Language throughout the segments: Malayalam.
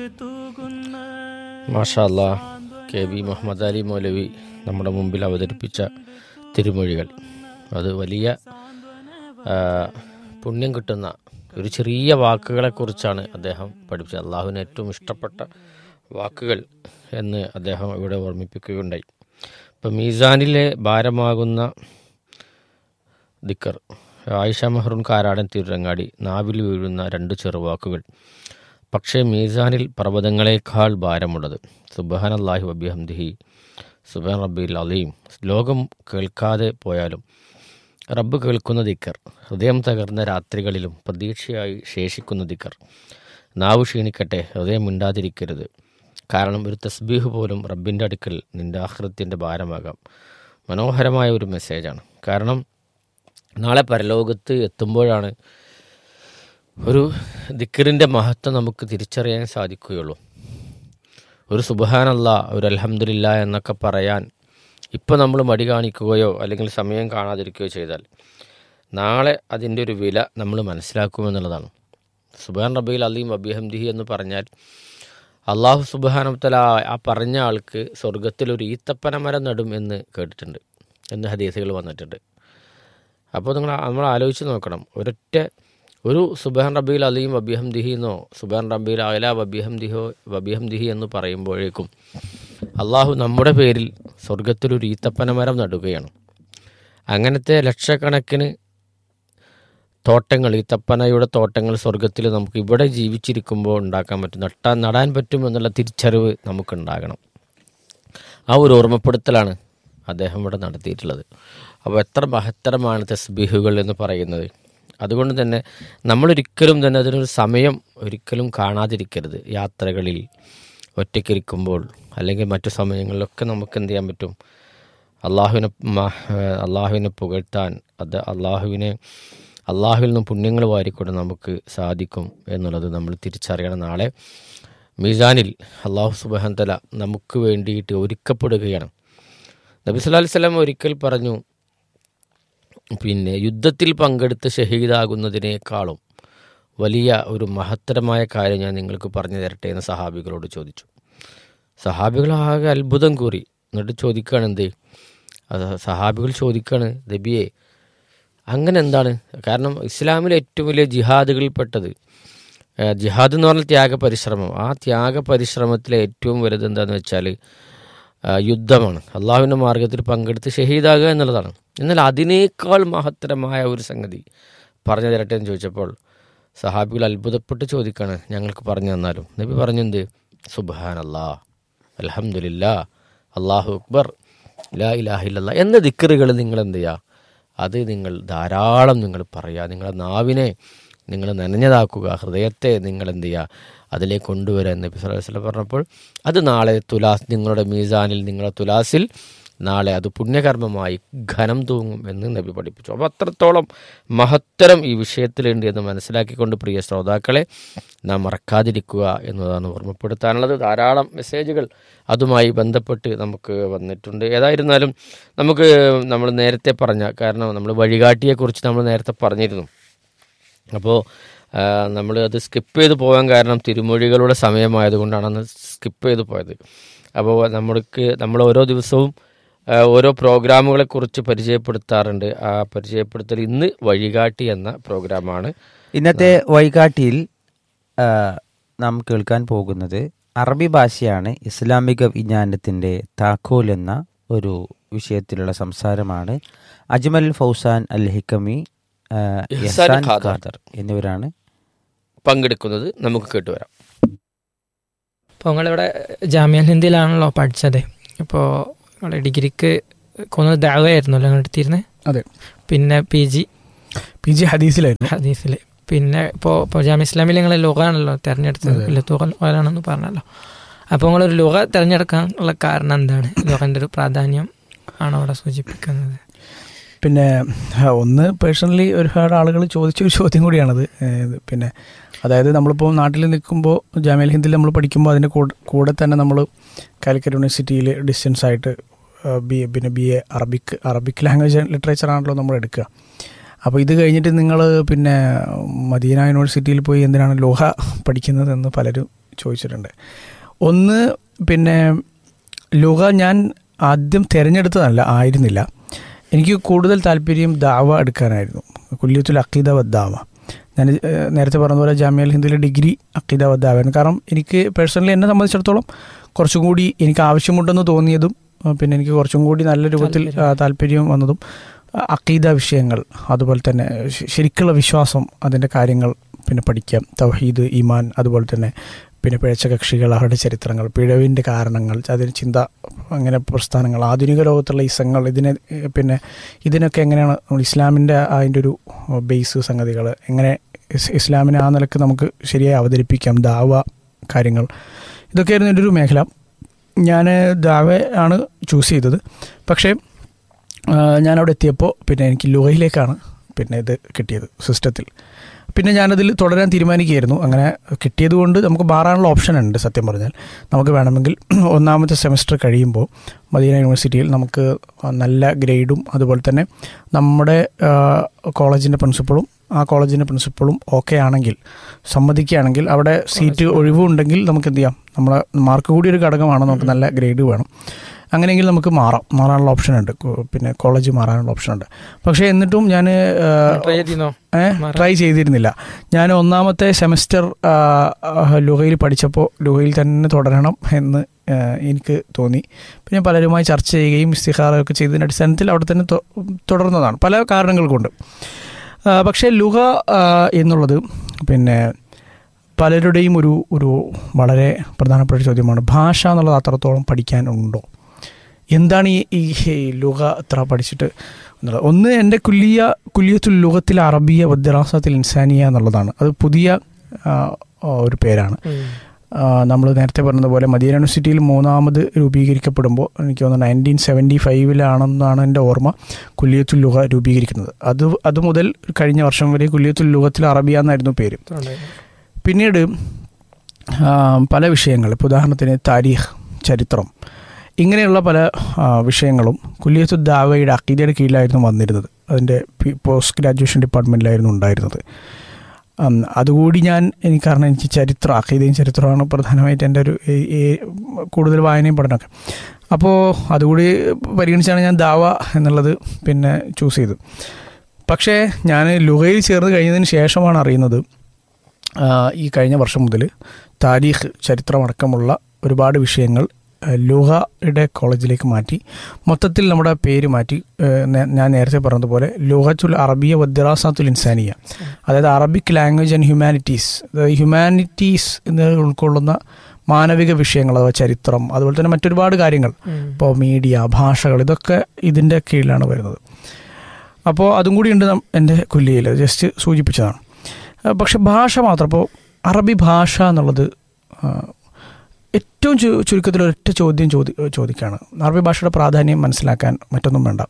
മാഷാ അല്ലാ കെ വി മുഹമ്മദ് അലി മൗലവി നമ്മുടെ മുമ്പിൽ അവതരിപ്പിച്ച തിരുമൊഴികൾ അത് വലിയ ആ, പുണ്യം കിട്ടുന്ന ഒരു ചെറിയ വാക്കുകളെക്കുറിച്ചാണ് അദ്ദേഹം പഠിപ്പിച്ചത് അള്ളാഹുവിന് ഏറ്റവും ഇഷ്ടപ്പെട്ട വാക്കുകൾ എന്ന് അദ്ദേഹം ഇവിടെ ഓർമ്മിപ്പിക്കുകയുണ്ടായി ഇപ്പം മീസാനിലെ ഭാരമാകുന്ന ദിക്കർ ആയിഷ മെഹ്റൂൻ കാരാടൻ തിരുരങ്ങാടി നാവിൽ വീഴുന്ന രണ്ട് ചെറുവാക്കുകൾ പക്ഷേ മീസാനിൽ പർവ്വതങ്ങളെക്കാൾ ഭാരമുള്ളത് സുബഹാൻ അള്ളാഹി വബിഹംദിഹി സുബാൻ റബ്ബിൽ അലീം ലോകം കേൾക്കാതെ പോയാലും റബ്ബ് കേൾക്കുന്ന ദിക്കർ ഹൃദയം തകർന്ന രാത്രികളിലും പ്രതീക്ഷയായി ശേഷിക്കുന്ന ദിക്കർ നാവ് ക്ഷീണിക്കട്ടെ ഹൃദയം മിണ്ടാതിരിക്കരുത് കാരണം ഒരു തസ്ബീഹ് പോലും റബ്ബിൻ്റെ അടുക്കൽ നിൻ്റെ ആഹൃത്തിൻ്റെ ഭാരമാകാം മനോഹരമായ ഒരു മെസ്സേജാണ് കാരണം നാളെ പരലോകത്ത് എത്തുമ്പോഴാണ് ഒരു ദിക്കറിൻ്റെ മഹത്വം നമുക്ക് തിരിച്ചറിയാൻ സാധിക്കുകയുള്ളൂ ഒരു സുബഹാനല്ല ഒരു അൽഹംദുലില്ല എന്നൊക്കെ പറയാൻ ഇപ്പോൾ നമ്മൾ മടി കാണിക്കുകയോ അല്ലെങ്കിൽ സമയം കാണാതിരിക്കുകയോ ചെയ്താൽ നാളെ അതിൻ്റെ ഒരു വില നമ്മൾ മനസ്സിലാക്കുമെന്നുള്ളതാണ് സുബാൻ റബീൽ അലീം അബിഹംദിഹി എന്ന് പറഞ്ഞാൽ അള്ളാഹു സുബാനത്തല ആ പറഞ്ഞ ആൾക്ക് സ്വർഗത്തിൽ ഒരു ഈത്തപ്പന മരം നടും എന്ന് കേട്ടിട്ടുണ്ട് എന്ന് ഹദീസുകൾ വന്നിട്ടുണ്ട് അപ്പോൾ നിങ്ങൾ നമ്മൾ ആലോചിച്ച് നോക്കണം ഒരൊറ്റ ഒരു സുബാൻ റബീൽ അലീം വബിഹം ദിഹി എന്നോ സുബാൻ റബീൽ അല വബിഹം ദിഹോ വബിഹം ദിഹി എന്ന് പറയുമ്പോഴേക്കും അള്ളാഹു നമ്മുടെ പേരിൽ സ്വർഗത്തിലൊരു ഈത്തപ്പന മരം നടുകയാണ് അങ്ങനത്തെ ലക്ഷക്കണക്കിന് തോട്ടങ്ങൾ ഈ തപ്പനയുടെ തോട്ടങ്ങൾ സ്വർഗത്തിൽ നമുക്ക് ഇവിടെ ജീവിച്ചിരിക്കുമ്പോൾ ഉണ്ടാക്കാൻ പറ്റും നട്ടാൻ നടാൻ പറ്റും എന്നുള്ള തിരിച്ചറിവ് നമുക്കുണ്ടാകണം ആ ഒരു ഓർമ്മപ്പെടുത്തലാണ് അദ്ദേഹം ഇവിടെ നടത്തിയിട്ടുള്ളത് അപ്പോൾ എത്ര മഹത്തരമാണ് തസ്ബീഹുകൾ എന്ന് പറയുന്നത് അതുകൊണ്ട് തന്നെ നമ്മളൊരിക്കലും തന്നെ അതിനൊരു സമയം ഒരിക്കലും കാണാതിരിക്കരുത് യാത്രകളിൽ ഒറ്റയ്ക്കിരിക്കുമ്പോൾ അല്ലെങ്കിൽ മറ്റു സമയങ്ങളിലൊക്കെ നമുക്ക് എന്ത് ചെയ്യാൻ പറ്റും അള്ളാഹുവിനെ മ- അള്ളാഹുവിനെ പുകഴ്ത്താൻ അത് അള്ളാഹുവിനെ അള്ളാഹുവിൽ നിന്നും പുണ്യങ്ങൾ വാരിക്കൊണ്ട് നമുക്ക് സാധിക്കും എന്നുള്ളത് നമ്മൾ തിരിച്ചറിയണം നാളെ മീസാനിൽ അള്ളാഹു സുബാൻ തല നമുക്ക് വേണ്ടിയിട്ട് ഒരുക്കപ്പെടുകയാണ് നബി സല്ലല്ലാഹു അലൈഹി വസല്ലം ഒരിക്കൽ പറഞ്ഞു പിന്നെ യുദ്ധത്തിൽ പങ്കെടുത്ത് ഷഹീദാകുന്നതിനേക്കാളും വലിയ ഒരു മഹത്തരമായ കാര്യം ഞാൻ നിങ്ങൾക്ക് പറഞ്ഞു തരട്ടെ എന്ന് സഹാബികളോട് ചോദിച്ചു സഹാബികൾ ആകെ അത്ഭുതം കൂറി എന്നിട്ട് ചോദിക്കുകയാണ് എന്ത് അത് സഹാബികൾ ചോദിക്കുകയാണ് നബിയെ അങ്ങനെ എന്താണ് കാരണം ഇസ്ലാമിലെ ഏറ്റവും വലിയ ജിഹാദുകളിൽപ്പെട്ടത് ആ, ജിഹാദ് എന്ന് പറഞ്ഞാൽ ത്യാഗ പരിശ്രമം ആ ത്യാഗ പരിശ്രമത്തിലെ ഏറ്റവും വലുത് എന്താണെന്ന് വെച്ചാൽ ആ, യുദ്ധമാണ് അള്ളാഹുവിൻ്റെ മാർഗത്തിൽ പങ്കെടുത്ത് ഷഹീദാകുക എന്നുള്ളതാണ് എന്നാൽ അതിനേക്കാൾ മഹത്തരമായ ഒരു സംഗതി പറഞ്ഞു തരട്ടെ എന്ന് ചോദിച്ചപ്പോൾ സഹാബികൾ അത്ഭുതപ്പെട്ട് ചോദിക്കാണ് ഞങ്ങൾക്ക് പറഞ്ഞു തന്നാലും നബി പറഞ്ഞെന്ത് സുബാൻ അല്ലാ അലഹമുല്ലാ അള്ളാഹു അക്ബർ ലാ ഇലാഹില്ല എന്ന ദിക്കറുകൾ നിങ്ങൾ എന്ത് ചെയ്യുക അത് നിങ്ങൾ ധാരാളം നിങ്ങൾ പറയുക നിങ്ങളുടെ നാവിനെ നിങ്ങൾ നനഞ്ഞതാക്കുക ഹൃദയത്തെ നിങ്ങൾ എന്ത് ചെയ്യുക അതിലേക്ക് കൊണ്ടുവരാൻ നബി സല്ലല്ലാഹു അലൈഹി വസല്ലം പറഞ്ഞപ്പോൾ അത് നാളെ തുലാസ് നിങ്ങളുടെ മീസാനിൽ നിങ്ങളുടെ തുലാസിൽ നാളെ അത് പുണ്യകർമ്മമായി ഘനം തൂങ്ങും എന്ന് നബി പഠിപ്പിച്ചു അപ്പോൾ അത്രത്തോളം മഹത്തരം ഈ വിഷയത്തിലുണ്ട് എന്ന് മനസ്സിലാക്കിക്കൊണ്ട് പ്രിയ ശ്രോതാക്കളെ നാം മറക്കാതിരിക്കുക എന്നതാണ് ഓർമ്മപ്പെടുത്താനുള്ളത് ധാരാളം മെസ്സേജുകൾ അതുമായി ബന്ധപ്പെട്ട് നമുക്ക് വന്നിട്ടുണ്ട് ഏതായിരുന്നാലും നമുക്ക് നമ്മൾ നേരത്തെ പറഞ്ഞ കാരണം നമ്മൾ വഴികാട്ടിയെക്കുറിച്ച് നമ്മൾ നേരത്തെ പറഞ്ഞിരുന്നു അപ്പോൾ നമ്മൾ അത് സ്കിപ്പ് ചെയ്ത് പോകാൻ കാരണം തിരുമൊഴികളുടെ സമയമായതുകൊണ്ടാണ് അന്ന് സ്കിപ്പ് ചെയ്ത് പോയത് അപ്പോൾ നമ്മൾക്ക് നമ്മൾ ഓരോ ദിവസവും ആ, ഓരോ പ്രോഗ്രാമുകളെ കുറിച്ച് പരിചയപ്പെടുത്താറുണ്ട് ആ പരിചയപ്പെടുത്തൽ ഇന്ന് വഴികാട്ടി എന്ന പ്രോഗ്രാമാണ് ഇന്നത്തെ വൈകാട്ടിയിൽ ആ, നാം കേൾക്കാൻ പോകുന്നത് അറബി ഭാഷയാണ് ഇസ്ലാമിക വിജ്ഞാനത്തിൻ്റെ താക്കോൽ എന്ന ഒരു വിഷയത്തിലുള്ള സംസാരമാണ് അജ്മൽ ഫൗസാൻ അൽ ഹിക്കമി ആ, ഇഹ്സാൻ ഇഹ്സാൻ ഖാദർ. ഖാദർ എന്നിവരാണ് പങ്കെടുക്കുന്നത് നമുക്ക് കേട്ടുവരാം അപ്പോൾ നിങ്ങളിവിടെ ജാമ്യ ഹിന്ദിയിലാണല്ലോ പഠിച്ചത് അപ്പോൾ നിങ്ങളുടെ ഡിഗ്രിക്ക് കൊന്നത് ദാവയായിരുന്നല്ലോ നിങ്ങൾ എടുത്തിരുന്നത് അതെ പിന്നെ പി ജി പി ജി ഹദീസിലായിരുന്നു ഹദീസിൽ പിന്നെ ഇപ്പോൾ ഇപ്പോൾ ജാമ്യ ഇസ്ലാമിൽ നിങ്ങൾ ലുഗാണല്ലോ തിരഞ്ഞെടുത്തത് ലത്തൂറാണെന്ന് പറഞ്ഞല്ലോ അപ്പോൾ നിങ്ങളൊരു ലുഗ തിരഞ്ഞെടുക്കാനുള്ള കാരണം എന്താണ് ലുഗൻ്റെ ഒരു പ്രാധാന്യം ആണ് അവിടെ സൂചിപ്പിക്കുന്നത് പിന്നെ ആ, ഒന്ന് പേഴ്സണലി ഒരുപാട് ആളുകൾ ചോദിച്ച ഒരു ചോദ്യം കൂടിയാണത് ഏത് പിന്നെ അതായത് നമ്മളിപ്പോൾ നാട്ടിൽ നിൽക്കുമ്പോൾ ജാമ്യൽ ഹിന്ദിയിൽ നമ്മൾ പഠിക്കുമ്പോൾ അതിൻ്റെ കൂടെ കൂടെ തന്നെ നമ്മൾ കാലിക്കറ്റ് യൂണിവേഴ്സിറ്റിയിൽ ഡിസ്റ്റൻസ് ആയിട്ട് ബി എ പിന്നെ B A Arabic Arabic language literature ആണല്ലോ നമ്മൾ എടുക്കുക അപ്പോൾ ഇത് കഴിഞ്ഞിട്ട് നിങ്ങൾ പിന്നെ മദീന യൂണിവേഴ്സിറ്റിയിൽ പോയി എന്തിനാണ് ലോഹ പഠിക്കുന്നതെന്ന് പലരും ചോദിച്ചിട്ടുണ്ട് ഒന്ന് പിന്നെ ലുക ഞാൻ ആദ്യം തിരഞ്ഞെടുത്തതല്ല ആയിരുന്നില്ല എനിക്ക് കൂടുതൽ താല്പര്യം ദാവ എടുക്കാനായിരുന്നു കുല്യത്തുൽ അക്കീദ വദ്ദാവ ഞാൻ ഏഹ്, നേരത്തെ പറഞ്ഞ പോലെ ജാമ്യൽ ഹിന്ദുവിലെ ഡിഗ്രി അക്കീദ വദ്ദാവായിരുന്നു കാരണം എനിക്ക് പേഴ്സണലി എന്നെ സംബന്ധിച്ചിടത്തോളം കുറച്ചും കൂടി എനിക്ക് ആവശ്യമുണ്ടെന്ന് തോന്നിയതും ആ, പിന്നെ എനിക്ക് കുറച്ചും കൂടി നല്ല രൂപത്തിൽ ആ, താല്പര്യം വന്നതും ആ, അക്കീദ വിഷയങ്ങൾ അതുപോലെ തന്നെ ശ- ശരിക്കുള്ള വിശ്വാസം അതിൻ്റെ കാര്യങ്ങൾ പിന്നെ പഠിക്കാം തൗഹീദ് ഈമാൻ അതുപോലെ തന്നെ പിന്നെ പിഴച്ച കക്ഷികൾ അവരുടെ ചരിത്രങ്ങൾ പിഴവിൻ്റെ കാരണങ്ങൾ അതിന് ചിന്ത അങ്ങനെ പ്രസ്ഥാനങ്ങൾ ആധുനിക ലോകത്തുള്ള ഇസങ്ങൾ ഇതിനെ ഏഹ്, പിന്നെ ഇതിനൊക്കെ എങ്ങനെയാണ് നമ്മൾ ഇസ്ലാമിൻ്റെ അതിൻ്റെ ഒരു ബേസ് സംഗതികൾ എങ്ങനെ ഇസ് ഇസ്ലാമിനെ ആ നിലക്ക് നമുക്ക് ശരിയായി അവതരിപ്പിക്കാം ദാവ കാര്യങ്ങൾ ഇതൊക്കെയായിരുന്നു എൻ്റെ ഒരു മേഖല ഞാൻ ദാവ ആണ് ചൂസ് ചെയ്തത് പക്ഷേ ആ, ഞാൻ അവിടെ എത്തിയപ്പോൾ പിന്നെ എനിക്ക് ലുഹയിലേക്കാണ് പിന്നെ ഇത് കിട്ടിയത് സിസ്റ്റത്തിൽ പിന്നെ ഞാനതിൽ തുടരാൻ തീരുമാനിക്കുകയായിരുന്നു അങ്ങനെ കിട്ടിയത് കൊണ്ട് നമുക്ക് മാറാനുള്ള ഓപ്ഷൻ ഉണ്ട് സത്യം പറഞ്ഞാൽ നമുക്ക് വേണമെങ്കിൽ ഒന്നാമത്തെ സെമസ്റ്റർ കഴിയുമ്പോൾ മദീന യൂണിവേഴ്സിറ്റിയിൽ നമുക്ക് നല്ല ഗ്രേഡും അതുപോലെ തന്നെ നമ്മുടെ കോളേജിൻ്റെ പ്രിൻസിപ്പളും ആ കോളേജിൻ്റെ പ്രിൻസിപ്പളും ഓക്കെ ആണെങ്കിൽ സമ്മതിക്കുകയാണെങ്കിൽ അവിടെ സീറ്റ് ഒഴിവുണ്ടെങ്കിൽ നമുക്ക് എന്ത് ചെയ്യാം നമ്മളെ മാർക്ക് കൂടി ഒരു ഘടകമാണ് നമുക്ക് നല്ല ഗ്രേഡ് വേണം അങ്ങനെയെങ്കിൽ നമുക്ക് മാറാം മാറാനുള്ള ഓപ്ഷൻ ഉണ്ട് കോ- പിന്നെ കോളേജ് മാറാനുള്ള ഓപ്ഷൻ ഉണ്ട് പക്ഷേ എന്നിട്ടും ഞാൻ ട്രൈ ചെയ്തിരുന്നോ മാറാൻ? ട്രൈ ചെയ്തിരുന്നില്ല ഞാൻ ഒന്നാമത്തെ സെമസ്റ്റർ ലുഹയിൽ പഠിച്ചപ്പോൾ ലുഹയിൽ തന്നെ തുടരണം എന്ന് ആ, എനിക്ക് തോന്നി പിന്നെ പലരുമായി ചർച്ച ചെയ്യുകയും ഇസ്തിഹാറൊക്കെ ചെയ്തതിൻ്റെ അടിസ്ഥാനത്തിൽ അവിടെ തന്നെ തൊ- തുടർന്നതാണ് പല കാരണങ്ങൾ കൊണ്ട് ആ, പക്ഷേ ലുഹ ആ, എന്നുള്ളത് പിന്നെ പലരുടെയും ഒരു ഒരു വളരെ പ്രധാനപ്പെട്ട ചോദ്യമാണ് ഭാഷ എന്നുള്ളത് അത്രത്തോളം പഠിക്കാനുണ്ടോ എന്താണ് ഈ ഈ ലുഹ എത്ര പഠിച്ചിട്ട് എന്നുള്ളത് ഒന്ന് എൻ്റെ കുല്ലിയ കുല്യത്തുൽ ലുഹത്തിൽ അറബിയ വദ്രാസത്തിൽ ഇൻസാനിയ എന്നുള്ളതാണ് അത് പുതിയ ആ, ഒരു പേരാണ് ഉം. നമ്മൾ നേരത്തെ പറഞ്ഞതുപോലെ മദീന യൂണിവേഴ്സിറ്റിയിൽ മൂന്നാമത് രൂപീകരിക്കപ്പെടുമ്പോൾ എനിക്ക് തോന്നുന്നു നയൻറ്റീൻ സെവൻറ്റി ഫൈവിലാണെന്നാണ് എൻ്റെ ഓർമ്മ കുല്യത്തുൽ ലുഹ രൂപീകരിക്കുന്നത് അത് അത് മുതൽ കഴിഞ്ഞ വർഷം വരെ കുല്യത്തുൽ ലുഹത്തിൽ അറബിയ എന്നായിരുന്നു പേര് ഉണ്ടായിരുന്നു. പിന്നീട് ആ, പല വിഷയങ്ങൾ ഇപ്പോൾ ഉദാഹരണത്തിന് താരീഖ് ചരിത്രം ഇങ്ങനെയുള്ള പല ആ, വിഷയങ്ങളും കുല്യത്തു ദാവയുടെ അക്കീദയുടെ കീഴിലായിരുന്നു വന്നിരുന്നത് അതിൻ്റെ പി- പോസ്റ്റ് ഗ്രാജുവേഷൻ ഡിപ്പാർട്ട്മെൻറ്റിലായിരുന്നു ഉണ്ടായിരുന്നത് ഉം, അതുകൂടി ഞാൻ എനിക്ക് കാരണം എനിക്ക് ചരിത്രം അക്കീദയും ചരിത്രമാണ് പ്രധാനമായിട്ട് എൻ്റെ ഒരു ഈ- ഈ കൂടുതൽ വായനയും പഠനമൊക്കെ അപ്പോൾ അതുകൂടി പരിഗണിച്ചാണ് ഞാൻ ദാവ എന്നുള്ളത് പിന്നെ ചൂസ് ചെയ്തത് പക്ഷേ ഞാൻ ലുഹയിൽ ചേർന്ന് കഴിഞ്ഞതിന് ശേഷമാണ് അറിയുന്നത് ആ, ഈ കഴിഞ്ഞ വർഷം മുതൽ താരീഖ് ചരിത്രമടക്കമുള്ള ഒരുപാട് വിഷയങ്ങൾ ആ, ലുഹയുടെ കോളേജിലേക്ക് മാറ്റി മൊത്തത്തിൽ നമ്മുടെ പേര് മാറ്റി ആ, നേ- ഞാൻ നേരത്തെ പറഞ്ഞതുപോലെ ലുഹത്തുൽ അറബിയ വദ്രാസാത്തുൽ ഇൻസാനിയ അതായത് അറബിക് ലാംഗ്വേജ് ആൻഡ് ഹ്യൂമാനിറ്റീസ് അതായത് ഹ്യൂമാനിറ്റീസ് എന്ന് ഉൾക്കൊള്ളുന്ന മാനവിക വിഷയങ്ങൾ അഥവാ ചരിത്രം അതുപോലെ തന്നെ മറ്റൊരുപാട് കാര്യങ്ങൾ ഉം. ഇപ്പോൾ മീഡിയ ഭാഷകൾ ഇതൊക്കെ ഇതിൻ്റെ കീഴിലാണ് വരുന്നത് അപ്പോൾ അതും കൂടി ഉണ്ട് നം- എൻ്റെ കുല്ലിയിൽ ജസ്റ്റ് സൂചിപ്പിച്ചതാണ് ആ, പക്ഷെ ഭാഷ മാത്രം ഇപ്പോൾ അറബി ഭാഷ എന്നുള്ളത് ആ, ഏറ്റവും ചു ചുരുക്കത്തിൽ ഒരൊറ്റ ചോദ്യം ചോദി ചോദിക്കുകയാണ് അറബി ഭാഷയുടെ പ്രാധാന്യം മനസ്സിലാക്കാൻ മറ്റൊന്നും വേണ്ട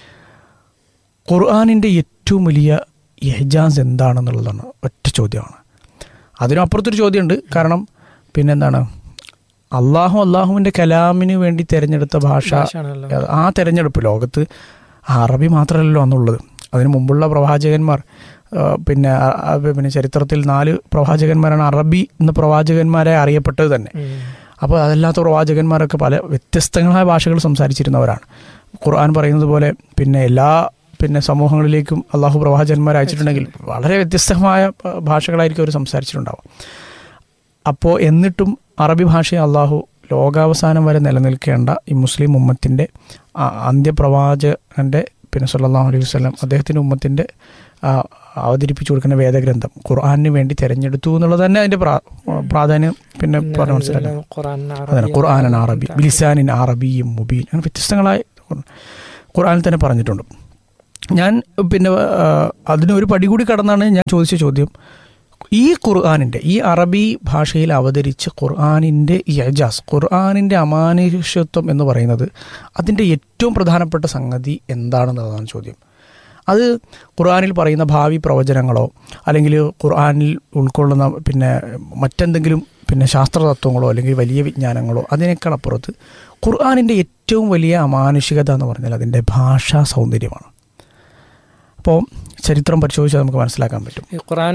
ഖുർആാനിൻ്റെ ഏറ്റവും വലിയ എഹ്ജാസ് എന്താണെന്നുള്ളതാണ് ഒറ്റ ചോദ്യമാണ് അതിനപ്പുറത്തൊരു ചോദ്യമുണ്ട് കാരണം പിന്നെന്താണ് അള്ളാഹു അള്ളാഹുവിൻ്റെ കലാമിന് വേണ്ടി തിരഞ്ഞെടുത്ത ഭാഷ ഭാഷയാണല്ലോ. അത് ആ തെരഞ്ഞെടുപ്പ് ലോകത്ത് അറബി മാത്രമല്ലല്ലോ അന്നുള്ളത് അതിനു മുമ്പുള്ള പ്രവാചകന്മാർ ആ, പിന്നെ ആ, ആ, പിന്നെ ചരിത്രത്തിൽ നാല് പ്രവാചകന്മാരാണ് അറബി എന്ന പ്രവാചകന്മാരെ അറിയപ്പെട്ടത് തന്നെ ഉം. അപ്പോൾ അതല്ലാത്ത പ്രവാചകന്മാരൊക്കെ പല വ്യത്യസ്തങ്ങളായ ഭാഷകൾ സംസാരിച്ചിരുന്നവരാണ് ഖുർആൻ പറയുന്നത് പോലെ പിന്നെ എല്ലാ പിന്നെ സമൂഹങ്ങളിലേക്കും അള്ളാഹു പ്രവാചകന്മാരെ അയച്ചിട്ടുണ്ടെങ്കിൽ വളരെ വ്യത്യസ്തമായ ആ, ഭാഷകളായിരിക്കും അവർ സംസാരിച്ചിട്ടുണ്ടാവും അപ്പോൾ എന്നിട്ടും അറബി ഭാഷയെ അള്ളാഹു ലോകാവസാനം വരെ നിലനിൽക്കേണ്ട ഈ മുസ്ലിം ഉമ്മത്തിൻ്റെ ആ, അന്ത്യപ്രവാചകൻ്റെ പിന്നെ സല്ലല്ലാഹു അലൈഹി വസല്ലം അദ്ദേഹത്തിൻ്റെ ഉമ്മത്തിൻ്റെ ആ, അവതരിപ്പിച്ചു കൊടുക്കുന്ന വേദഗ്രന്ഥം ഖുർആാനിന് വേണ്ടി തിരഞ്ഞെടുത്തു എന്നുള്ളത് തന്നെ അതിൻ്റെ പ്രാ- പ്രാധാന്യം പിന്നെ പറഞ്ഞ് മനസ്സിലാക്കാം ഖുർആൻ അതാണ് ഖുർആാനൻ അറബി ബിലിസാനിൻ അറബിയും മുബീൻ അങ്ങനെ വ്യത്യസ്തങ്ങളായ ഖുർ- ഖുർആനിൽ തന്നെ പറഞ്ഞിട്ടുണ്ട് ഞാൻ പിന്നെ ആ, അതിന് ഒരു പടി കൂടി കടന്നാണ് ഞാൻ ചോദിച്ച ചോദ്യം ഈ ഖുർആാനിൻ്റെ ഈ അറബി ഭാഷയിൽ അവതരിച്ച ഖുർആാനിൻ്റെ ഈ എജാസ് ഖുർആാനിൻ്റെ അമാനുഷ്യത്വം എന്ന് പറയുന്നത് അതിൻ്റെ ഏറ്റവും പ്രധാനപ്പെട്ട സംഗതി എന്താണെന്നുള്ളതാണ് ചോദ്യം അത് ഖുർആാനിൽ പറയുന്ന ഭാവി പ്രവചനങ്ങളോ അല്ലെങ്കിൽ ഖുർആാനിൽ ഉൾക്കൊള്ളുന്ന പിന്നെ മറ്റെന്തെങ്കിലും പിന്നെ ശാസ്ത്ര തത്വങ്ങളോ അല്ലെങ്കിൽ വലിയ വിജ്ഞാനങ്ങളോ അതിനേക്കാൾ അപ്പുറത്ത് ഖുർആാനിൻ്റെ ഏറ്റവും വലിയ അമാനുഷികത എന്ന് പറഞ്ഞാൽ അതിൻ്റെ ഭാഷാ സൗന്ദര്യമാണ് അപ്പോൾ ചരിത്രം പരിശോധിച്ചാൽ നമുക്ക് മനസ്സിലാക്കാൻ പറ്റും ഈ ഖുറാനും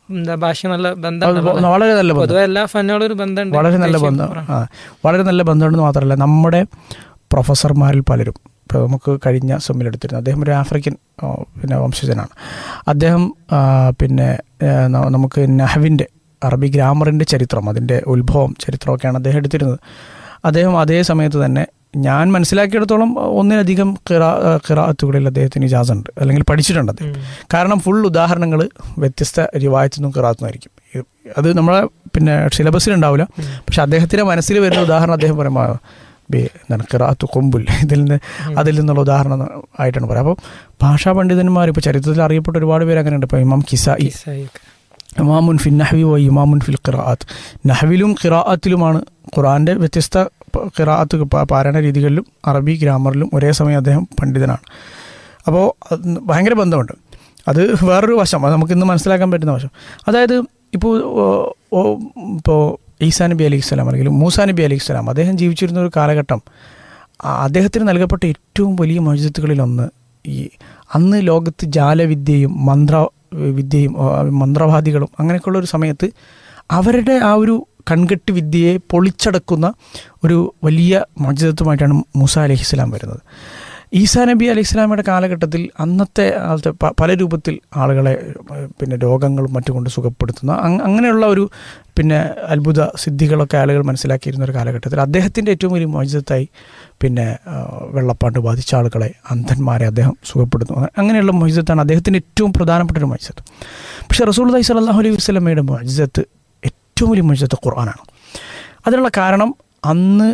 എന്താ ഭാഷ നല്ല അത് ബന്ധം വളരെ നല്ല ബന്ധം പൊതുവെ എല്ലാ ഫന്നുകളും ഒരു ബന്ധമുണ്ട് വളരെ നല്ല പ്രത്യേകിച്ച് ബന്ധം ആ വളരെ നല്ല ബന്ധമുണ്ടെന്ന് മാത്രമല്ല നമ്മുടെ പ്രൊഫസർമാരിൽ പലരും ഇപ്പോൾ നമുക്ക് കഴിഞ്ഞ സെമ്മിലെടുത്തിരുന്നു അദ്ദേഹം ഒരു ആഫ്രിക്കൻ ആ, പിന്നെ വംശജനാണ് അദ്ദേഹം ആ, പിന്നെ ആ, ന- നമുക്ക് നഹവിൻ്റെ അറബി ഗ്രാമറിൻ്റെ ചരിത്രം അതിൻ്റെ ഉത്ഭവം ചരിത്രമൊക്കെയാണ് അദ്ദേഹം എടുത്തിരുന്നത് അദ്ദേഹം അതേ സമയത്ത് തന്നെ ഞാൻ മനസ്സിലാക്കിയിടത്തോളം ഒന്നിലധികം കിറാ കിറാത്തുകളിൽ അദ്ദേഹത്തിന് ഇജാസ് ഉണ്ട് അല്ലെങ്കിൽ പഠിച്ചിട്ടുണ്ട് അദ്ദേഹം ഉം. കാരണം ഫുൾ ഉദാഹരണങ്ങൾ വ്യത്യസ്ത റിവായത്തു നിന്നും കിറാത്തുനിന്നായിരിക്കും ഇത് അത് നമ്മളെ പിന്നെ സിലബസിൽ ഉണ്ടാവില്ല പക്ഷെ അദ്ദേഹത്തിന്റെ മനസ്സിൽ വരുന്ന ഉദാഹരണം അദ്ദേഹം പറയുമ്പോൾ ബി എന്താണ് കിറാത്തു കൊമ്പുൽ ഇതിൽ നിന്ന് അതിൽ നിന്നുള്ള ഉദാഹരണം ആയിട്ടാണ് പറയുക അപ്പോൾ ഭാഷാ പണ്ഡിതന്മാർ ഇപ്പോൾ ചരിത്രത്തിൽ അറിയപ്പെട്ട ഒരുപാട് പേര് അങ്ങനെയുണ്ട് ഇപ്പോൾ ഇമാം കിസായി ഇസായിക്ക്. ഇമാമുൻ ഫിൽ നഹ്വി വ ഇമാമുൻ ഫിൽ ഖിറാഅത്ത് നഹ്വിലും ഖിറാഅത്തിലുമാണ് ഖുറാന്റെ വ്യത്യസ്ത പ- ഖിറാഅത്ത് പ- പാരായണ രീതികളിലും അറബി ഗ്രാമറിലും ഒരേ സമയം അദ്ദേഹം പണ്ഡിതനാണ് അപ്പോൾ അത് ഭയങ്കര ബന്ധമുണ്ട് അത് വേറൊരു വശം അത് നമുക്ക് ഇന്ന് മനസ്സിലാക്കാൻ പറ്റുന്ന വശം അതായത് ഇപ്പോൾ ഇപ്പോൾ ഈസാ നബി അലൈഹി സ്വലാം അല്ലെങ്കിൽ മൂസാ നബി അലൈഹി സ്വലാം അദ്ദേഹം ജീവിച്ചിരുന്ന ഒരു കാലഘട്ടം ആ, അദ്ദേഹത്തിന് നൽകപ്പെട്ട ഏറ്റവും വലിയ മോചിതത്തുകളിലൊന്ന് ഈ അന്ന് ലോകത്ത് ജാലവിദ്യയും മന്ത്ര വിദ്യയും ആ, മന്ത്രവാദികളും അങ്ങനെയൊക്കെയുള്ള ഒരു സമയത്ത് അവരുടെ ആ ഒരു കൺകെട്ട് വിദ്യയെ പൊളിച്ചടക്കുന്ന ഒരു വലിയ മോചിതത്വമായിട്ടാണ് മൂസ അലൈഹി സ്വലാം വരുന്നത് ഈസാ നബി അലൈഹി സ്വലാമയുടെ കാലഘട്ടത്തിൽ അന്നത്തെ കാലത്തെ പ- പല രൂപത്തിൽ ആളുകളെ ഏഹ്, പിന്നെ രോഗങ്ങളും മറ്റും കൊണ്ട് സുഖപ്പെടുത്തുന്ന അങ്- അങ്ങനെയുള്ള ഒരു പിന്നെ അത്ഭുത സിദ്ധികളൊക്കെ ആളുകൾ മനസ്സിലാക്കിയിരുന്ന ഒരു കാലഘട്ടത്തിൽ അദ്ദേഹത്തിൻ്റെ ഏറ്റവും വലിയ മോചിതത്തായി പിന്നെ ആ, വെള്ളപ്പാണ്ട് ബാധിച്ച ആളുകളെ അന്ധന്മാരെ അദ്ദേഹം സുഖപ്പെടുത്തുന്നു അങ്ങ- അങ്ങനെയുള്ള മോചിതത്താണ് അദ്ദേഹത്തിൻ്റെ ഏറ്റവും പ്രധാനപ്പെട്ട ഒരു മോചിതത്ത് പക്ഷേ റസൂൽ അലൈഹി സ്വലാഹു അലൈഹി വസ്ലമയുടെ മോചിതത്ത് ഏറ്റവും വലിയ മോചിതത്ത് ഖുർആനാണ് അതിനുള്ള കാരണം അന്ന്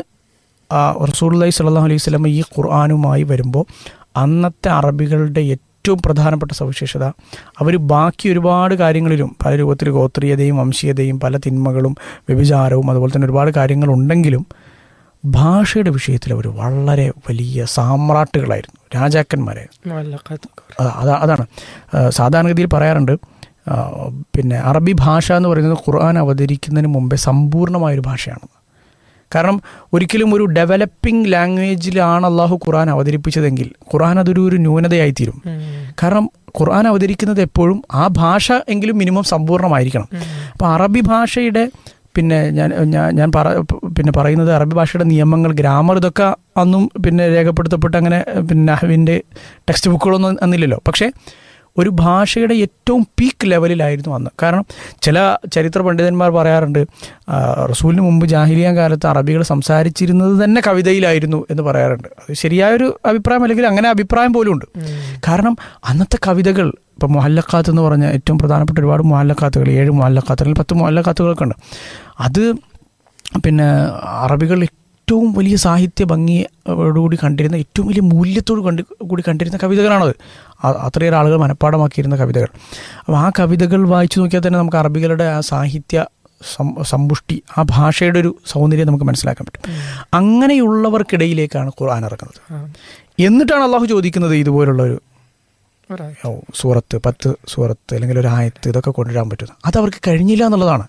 റസൂള്ളി സല്ലാഹു അലൈഹി സ്വലമ ഈ ഖുർആാനുമായി വരുമ്പോൾ അന്നത്തെ അറബികളുടെ ഏറ്റവും പ്രധാനപ്പെട്ട സവിശേഷത അവർ ബാക്കി ഒരുപാട് കാര്യങ്ങളിലും പല രൂപത്തിൽ ഗോത്രീയതയും വംശീയതയും പല തിന്മകളും വ്യഭിചാരവും അതുപോലെ തന്നെ ഒരുപാട് കാര്യങ്ങളുണ്ടെങ്കിലും ഭാഷയുടെ വിഷയത്തിൽ അവർ വളരെ വലിയ സാമ്രാട്ടുകളായിരുന്നു രാജാക്കന്മാരായിരുന്നു മുഅല്ലഖാത്തൊക്കെ. അ- അതാ അതാണ് ആ, സാധാരണഗതിയിൽ പറയാറുണ്ട് ആ, പിന്നെ അറബി ഭാഷ എന്ന് പറയുന്നത് ഖുർആൻ അവതരിക്കുന്നതിന് മുമ്പേ സമ്പൂർണ്ണമായൊരു ഭാഷയാണ് കാരണം ഒരിക്കലും ഒരു ഡെവലപ്പിംഗ് ലാംഗ്വേജിലാണ് അള്ളാഹു ഖുർആൻ അവതരിപ്പിച്ചതെങ്കിൽ ഖുർആൻ അതൊരു ഒരു ന്യൂനതയായിത്തീരും ഉം. കാരണം ഖുർആൻ അവതരിക്കുന്നത് എപ്പോഴും ആ ഭാഷ എങ്കിലും മിനിമം സമ്പൂർണ്ണമായിരിക്കണം ഉം. അപ്പോൾ അറബി ഭാഷയുടെ പിന്നെ ഞാൻ ഞാൻ ഞാൻ പറ പിന്നെ പറയുന്നത് അറബി ഭാഷയുടെ നിയമങ്ങൾ ഗ്രാമർ ഇതൊക്കെ അന്നും പിന്നെ രേഖപ്പെടുത്തപ്പെട്ട് അങ്ങനെ പിന്നെ നഹ്വിൻ്റെ ടെക്സ്റ്റ് ബുക്കുകളൊന്നും അന്നില്ലല്ലോ പക്ഷേ ഒരു ഭാഷയുടെ ഏറ്റവും പീക്ക് ലെവലിലായിരുന്നു അന്ന് കാരണം ചില ചരിത്ര പണ്ഡിതന്മാർ പറയാറുണ്ട് ആ, റസൂലിന് മുമ്പ് ജാഹിലിയാൻ കാലത്ത് അറബികൾ സംസാരിച്ചിരുന്നത് തന്നെ കവിതയിലായിരുന്നു എന്ന് പറയാറുണ്ട് അത് ശരിയായൊരു അഭിപ്രായം അല്ലെങ്കിൽ അങ്ങനെ അഭിപ്രായം പോലും ഉണ്ട് ഉം. കാരണം അന്നത്തെ കവിതകൾ ഇപ്പം മുഹല്ലക്കാത്ത് എന്ന് പറഞ്ഞ ഏറ്റവും പ്രധാനപ്പെട്ട ഒരുപാട് മുഹല്ലക്കാത്തുകൾ ഏഴ് മുഹല്ലക്കാത്ത് അല്ലെങ്കിൽ പത്ത് മുഹല്ലക്കാത്തുകളൊക്കെ ഉണ്ട് അത് പിന്നെ അറബികൾ ഏറ്റവും വലിയ സാഹിത്യ ഭംഗിയോടുകൂടി കണ്ടിരുന്ന ഏറ്റവും വലിയ മൂല്യത്തോട് കണ്ട് കൂടി കണ്ടിരുന്ന കവിതകളാണത് ആ- അത്രയേറെ ആളുകൾ മനഃപ്പാടമാക്കിയിരുന്ന കവിതകൾ അപ്പോൾ ആ കവിതകൾ വായിച്ചു നോക്കിയാൽ തന്നെ നമുക്ക് അറബികളുടെ ആ സാഹിത്യ സം- സമ്പുഷ്ടി ആ ഭാഷയുടെ ഒരു സൗന്ദര്യം നമുക്ക് മനസ്സിലാക്കാൻ പറ്റും അങ്ങനെയുള്ളവർക്കിടയിലേക്കാണ് ഖുർആൻ ഇറങ്ങുന്നത് ആ. എന്നിട്ടാണ് അള്ളാഹു ചോദിക്കുന്നത് ഇതുപോലുള്ള ഒരു ഒരാൾ. ഓ, സൂറത്ത് പത്ത് സൂറത്ത് അല്ലെങ്കിൽ ഒരു ആയത്ത് ഇതൊക്കെ കൊണ്ടുവരാൻ പറ്റുന്നത് അത് അവർക്ക് കഴിഞ്ഞില്ല എന്നുള്ളതാണ്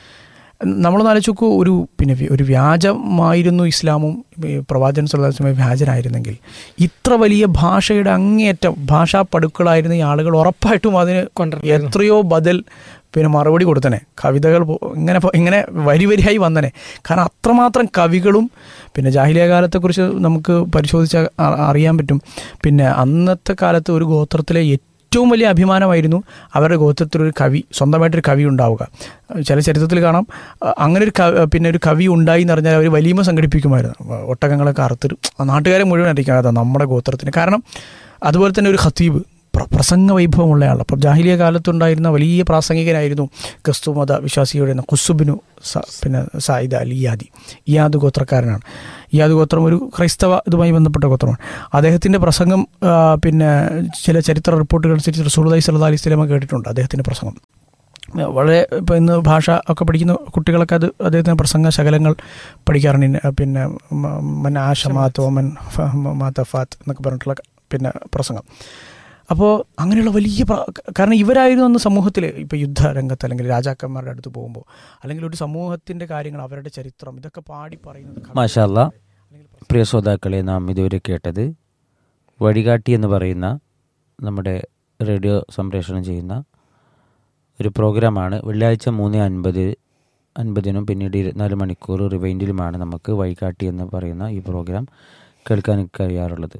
നമ്മൾ നാലോചിക്കൂ ഒരു പിന്നെ വി- ഒരു വ്യാജമായിരുന്നു ഇസ്ലാമും ഈ പ്രവാചകൻ സ്വലാസ്മ വ്യാജനായിരുന്നെങ്കിൽ ഇത്ര വലിയ ഭാഷയുടെ അങ്ങേയറ്റം ഭാഷാ പടുക്കളായിരുന്ന ഈ ആളുകൾ ഉറപ്പായിട്ടും അതിന് കൊണ്ടുവരണം. എത്രയോ ബദൽ പിന്നെ മറുപടി കൊടുത്തനെ കവിതകൾ പോ- ഇങ്ങനെ പോ- ഇങ്ങനെ വരി വരിയായി വന്നനെ കാരണം അത്രമാത്രം കവികളും പിന്നെ ജാഹിലിയ കാലത്തെക്കുറിച്ച് നമുക്ക് പരിശോധിച്ചാൽ അ- അറിയാൻ പറ്റും പിന്നെ അന്നത്തെ കാലത്ത് ഒരു ഗോത്രത്തിലെ ഏറ്റവും വലിയ അഭിമാനമായിരുന്നു അവരുടെ ഗോത്രത്തിൽ ഒരു കവി സ്വന്തമായിട്ടൊരു കവി ഉണ്ടാവുക ചില ചരിത്രത്തിൽ കാണാം അ- അങ്ങനെ ഒരു കവി പിന്നെ ഒരു കവി ഉണ്ടായി എന്ന് പറഞ്ഞാൽ അവർ വലിയമ സംഘടിപ്പിക്കുമായിരുന്നു ഒട്ടകങ്ങളൊക്കെ അറുത്തിട്ട് നാട്ടുകാരെ മുഴുവൻ അറിയിക്കാൻ അതാ നമ്മുടെ ഗോത്രത്തിന് കാരണം അതുപോലെ തന്നെ ഒരു ഖത്തീബ് പ്ര- പ്രസംഗ വൈഭവമുള്ള ആൾ അപ്പം ജാഹിലിയ കാലത്തുണ്ടായിരുന്ന വലിയ പ്രാസംഗികനായിരുന്നു ക്രിസ്തു മത വിശ്വാസിയുടെ കുസുബിനു സ പിന്നെ സായിദ് അൽ ഇയാദി ഇയാദ് ഗോത്രക്കാരനാണ് ഇയാദ് ഗോത്രം ഒരു ക്രൈസ്തവ ഇതുമായി ബന്ധപ്പെട്ട ഗോത്രമാണ് അദ്ദേഹത്തിൻ്റെ പ്രസംഗം ആ, പിന്നെ ചില ചരിത്ര റിപ്പോർട്ടുകൾ അനുസരിച്ച് റസൂലി സല്ലാ അലൈഹി സ്വലമ കേട്ടിട്ടുണ്ട് അദ്ദേഹത്തിൻ്റെ പ്രസംഗം വളരെ ഇപ്പോൾ ഇന്ന് ഭാഷ ഒക്കെ പഠിക്കുന്ന കുട്ടികളൊക്കെ അത് അദ്ദേഹത്തിന് പ്രസംഗ ശകലങ്ങൾ പഠിക്കാറുണ്ട് ഇന്ന, പിന്നെ മ- മൻ ആഷമാത്ത് ഓമൻ ഫ- മാത്തഫാത്ത് എന്നൊക്കെ പറഞ്ഞിട്ടുള്ള പിന്നെ പ്രസംഗം അപ്പോൾ അങ്ങനെയുള്ള വലിയ പ്ര- കാരണം ഇവരായിരുന്നു അന്ന് സമൂഹത്തിൽ ഇപ്പോൾ യുദ്ധരംഗത്ത് അല്ലെങ്കിൽ രാജാക്കന്മാരുടെ അടുത്ത് പോകുമ്പോൾ അല്ലെങ്കിൽ ഒരു സമൂഹത്തിൻ്റെ കാര്യങ്ങൾ അവരുടെ ചരിത്രം ഇതൊക്കെ പാടി പറയുന്നത് മാഷാല്ല പ്രിയ ശ്രോതാക്കളെ നാം ഇതുവരെ കേട്ടത് വഴികാട്ടി എന്ന് പറയുന്ന നമ്മുടെ റേഡിയോ സംപ്രേഷണം ചെയ്യുന്ന ഒരു പ്രോഗ്രാമാണ് വെള്ളിയാഴ്ച മൂന്ന് അൻപത് അൻപതിനും പിന്നീട് ഇരുപത്തിനാല് മണിക്കൂർ റിവൈൻഡിലുമാണ് നമുക്ക് വഴികാട്ടി എന്ന് പറയുന്ന ഈ പ്രോഗ്രാം കേൾക്കാൻ കഴിയാറുള്ളത്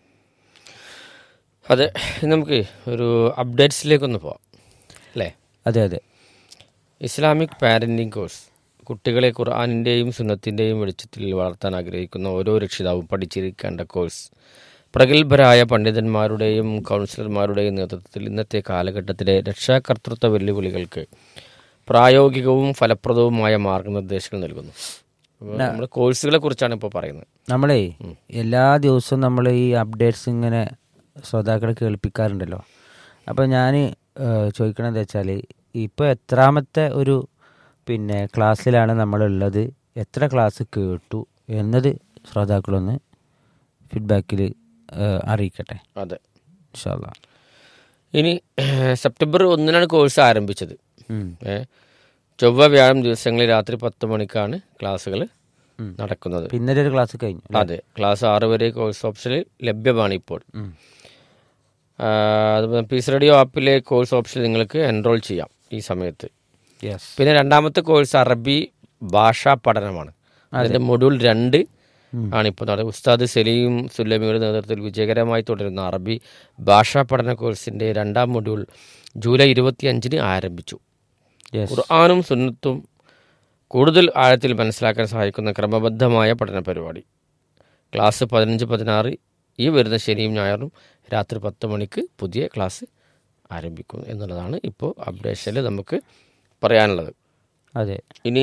അതെ ഇനി നമുക്ക് ഒരു അപ്ഡേറ്റ്സിലേക്കൊന്ന് പോവാം അല്ലേ അതെ അതെ ഇസ്ലാമിക് പാരൻറ്റിംഗ് കോഴ്സ് കുട്ടികളെ ഖുർആാനിൻ്റെയും സുന്നത്തിൻ്റെയും വെളിച്ചത്തിൽ വളർത്താൻ ആഗ്രഹിക്കുന്ന ഓരോ രക്ഷിതാവും പഠിച്ചിരിക്കേണ്ട കോഴ്സ് പ്രഗത്ഭരായ പണ്ഡിതന്മാരുടെയും കൗൺസിലർമാരുടെയും നേതൃത്വത്തിൽ ഇന്നത്തെ കാലഘട്ടത്തിലെ രക്ഷാകർത്തൃത്വ വെല്ലുവിളികൾക്ക് പ്രായോഗികവും ഫലപ്രദവുമായ മാർഗനിർദ്ദേശങ്ങൾ നൽകുന്നു അപ്പോൾ നമ്മൾ കോഴ്സുകളെ കുറിച്ചാണ് ഇപ്പോൾ പറയുന്നത് നമ്മളേ എല്ലാ ദിവസവും നമ്മൾ ഈ അപ്ഡേറ്റ്സ് ഇങ്ങനെ ശ്രോതാക്കളെ കേൾപ്പിക്കാറുണ്ടല്ലോ അപ്പോൾ ഞാൻ ചോദിക്കണത് വെച്ചാൽ ഇപ്പോൾ എത്രാമത്തെ ഒരു പിന്നെ ക്ലാസ്സിലാണ് നമ്മളുള്ളത് എത്ര ക്ലാസ് കേട്ടു എന്നത് ശ്രോതാക്കളൊന്ന് ഫീഡ്ബാക്കിൽ അറിയിക്കട്ടെ അതെ ഇൻഷാല്ല ഇനി സെപ്റ്റംബർ ഒന്നിനാണ് കോഴ്സ് ആരംഭിച്ചത് ഏ, ചൊവ്വ വ്യാഴം ദിവസങ്ങളിൽ രാത്രി പത്ത് മണിക്കാണ് ക്ലാസ്സുകൾ നടക്കുന്നത് ഇന്നലെ ഒരു ക്ലാസ് കഴിഞ്ഞു അല്ലേ? അതെ ക്ലാസ് ആറ് വരെ കോഴ്സ് ഓപ്ഷനിൽ ലഭ്യമാണ് ഇപ്പോൾ ഉം. ആ, അതുപോലെ പീസ് റേഡിയോ ആപ്പിലെ കോഴ്സ് ഓപ്ഷൻ നിങ്ങൾക്ക് എൻറോൾ ചെയ്യാം ഈ സമയത്ത് യെസ് പിന്നെ രണ്ടാമത്തെ കോഴ്സ് അറബി ഭാഷാ പഠനമാണ് അതിൻ്റെ മൊഡ്യൂൾ രണ്ട് ആണ് ഇപ്പോൾ നടക്കുന്നത് ഉസ്താദ് സലീം സുല്ലമിയുടെ നേതൃത്വത്തിൽ വിജയകരമായി തുടരുന്ന അറബി ഭാഷാ പഠന കോഴ്സിൻ്റെ രണ്ടാം മൊഡ്യൂൾ ജൂലൈ ഇരുപത്തി അഞ്ചിന് ആരംഭിച്ചു യെസ് ഖുർആാനും സുന്നത്തും കൂടുതൽ ആഴത്തിൽ മനസ്സിലാക്കാൻ സഹായിക്കുന്ന ക്രമബദ്ധമായ പഠന പരിപാടി ക്ലാസ് പതിനഞ്ച് പതിനാറ് ഈ വരുന്ന ശനിയും ഞായറും രാത്രി പത്ത് മണിക്ക് പുതിയ ക്ലാസ് ആരംഭിക്കും എന്നുള്ളതാണ് ഇപ്പോൾ അപ്ഡേഷനിൽ നമുക്ക് പറയാനുള്ളത് അതെ ഇനി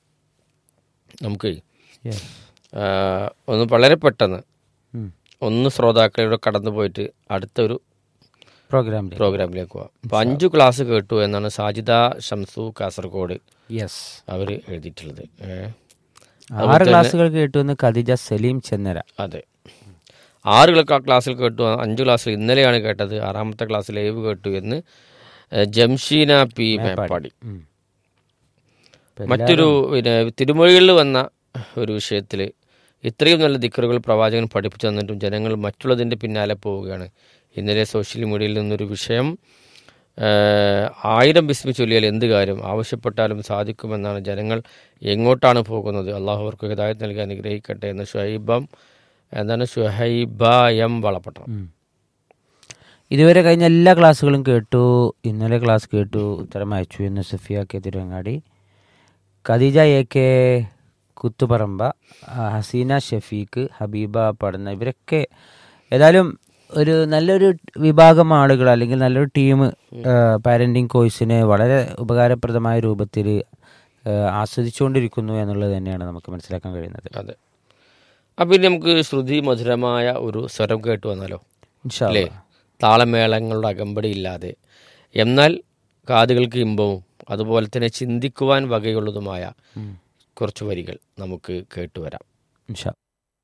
നമുക്ക് യെസ് ആ, ഒന്ന് വളരെ പെട്ടെന്ന് ഉം. ഒന്ന് ശ്രോതാക്കളിലൂടെ കടന്നു പോയിട്ട് അടുത്തൊരു പ്രോഗ്രാമിൽ പ്രോഗ്രാമിലേക്ക് പോവാം അപ്പോൾ അഞ്ച് ക്ലാസ് കേട്ടു എന്നാണ് സാജിദ ഷംസു കാസർഗോഡ് യെസ് അവർ എഴുതിയിട്ടുള്ളത് ഏ. ആറ് ക്ലാസ്സുകൾ കേട്ടു എന്ന് ഖദീജ സലീം ചെന്നര അതെ ആറ് ക്ല- ക്ലാസ്സിൽ കേട്ടു അഞ്ച് ക്ലാസ്സിൽ ഇന്നലെയാണ് കേട്ടത് ആറാമത്തെ ക്ലാസ്സിൽ ലൈവ് കേട്ടു എന്ന് ഏ, ജംഷീന പി മേപ്പാടി ഉം. മറ്റൊരു പിന്നെ തിരുമൊഴികളിൽ വന്ന ഒരു വിഷയത്തിൽ ഇത്രയും നല്ല ദിക്കറുകൾ പ്രവാചകൻ പഠിപ്പിച്ചു തന്നിട്ടും ജനങ്ങൾ മറ്റുള്ളതിൻ്റെ പിന്നാലെ പോവുകയാണ് ഇന്നലെ സോഷ്യൽ മീഡിയയിൽ നിന്നൊരു വിഷയം ആ, ആയിരം ബിസ്മി ചൊല്ലിയാൽ എന്ത് കാര്യം ആവശ്യപ്പെട്ടാലും സാധിക്കുമെന്നാണ് ജനങ്ങൾ എങ്ങോട്ടാണ് പോകുന്നത് അള്ളാഹു അവർക്ക് ഹിദായത്ത് നൽകി അനുഗ്രഹിക്കട്ടെ എന്ന് ഷുഹൈബം എന്താണ് ഷുഹൈബ എം വളപട്ടണം ഉം. ഇതുവരെ കഴിഞ്ഞ എല്ലാ ക്ലാസ്സുകളും കേട്ടു ഇന്നലെ ക്ലാസ് കേട്ടു ഉത്തരം അയച്ചു എന്ന് Safiya K Thiruvangadi Khadeeja A K Kuthuparamba ആ, ഹസീന ഷഫീഖ് ഹബീബ പടന്ന ഇവരൊക്കെ ഏതായാലും ഒരു നല്ലൊരു വിഭാഗം ആളുകൾ അല്ലെങ്കിൽ നല്ലൊരു ടീം പാരൻറ്റിങ് കോഴ്സിനെ വളരെ ഉപകാരപ്രദമായ രൂപത്തിൽ ആസ്വദിച്ചുകൊണ്ടിരിക്കുന്നു എന്നുള്ളത് തന്നെയാണ് നമുക്ക് മനസ്സിലാക്കാൻ കഴിയുന്നത് അതെ അപ്പം ഇനി നമുക്ക് ശ്രുതി മധുരമായ ഒരു സ്വരം കേട്ടു വന്നാലോ ഇൻഷാ അല്ലേ താളമേളങ്ങളുടെ അകമ്പടി ഇല്ലാതെ എന്നാൽ കാതുകൾക്ക് ഇമ്പവും അതുപോലെ തന്നെ ചിന്തിക്കുവാൻ വകയുള്ളതുമായ കുറച്ച് വരികൾ നമുക്ക് കേട്ടുവരാം ഇൻഷാ